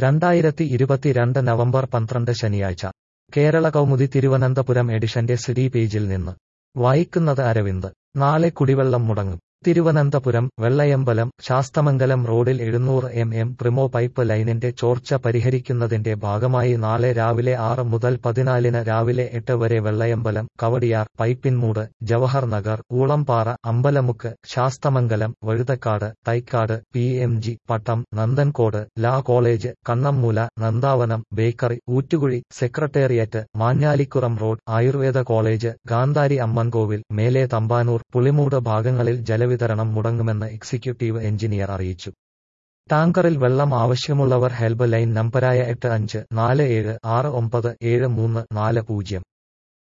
രണ്ടായിരത്തി ഇരുപത്തിരണ്ട് നവംബർ പന്ത്രണ്ട് ശനിയാഴ്ച കേരള കൗമുദി തിരുവനന്തപുരം എഡിഷന്റെ സിഡി പേജിൽ നിന്ന് വായിക്കുന്നത് അരവിന്ദ് നാളെ കുടിവെള്ളം മുടങ്ങും തിരുവനന്തപുരം വെള്ളയമ്പലം ശാസ്തമംഗലം റോഡിൽ എഴുന്നൂറ് എം എം പ്രിമോ പൈപ്പ് ലൈനിന്റെ ചോർച്ച പരിഹരിക്കുന്നതിന്റെ ഭാഗമായി നാളെ രാവിലെ ആറ് മുതൽ പതിനാലിന് രാവിലെ എട്ട് വരെ Vellayambalam Kowdiar Pipinmoodu Jawahar Nagar Oolampara Ambalamukku Sasthamangalam Vazhuthacaud Thycaud P M G Pattom Nanthancode law college Kannammoola Nandavanam bakery Ootukuzhi secretariat Manjalikulam road Ayurveda college Gandhari Ammankovil Mele Thampanoor Pulimoodu ഭാഗങ്ങളിൽ ജലവിതരണം മുടങ്ങുമെന്ന് എക്സിക്യൂട്ടീവ് എഞ്ചിനീയർ അറിയിച്ചു ടാങ്കറിൽ വെള്ളം ആവശ്യമുള്ളവർ ഹെൽപ്പ് ലൈൻ നമ്പരായ എട്ട് അഞ്ച് നാല് ഏഴ് ആറ് ഒമ്പത് ഏഴ് മൂന്ന് നാല് പൂജ്യം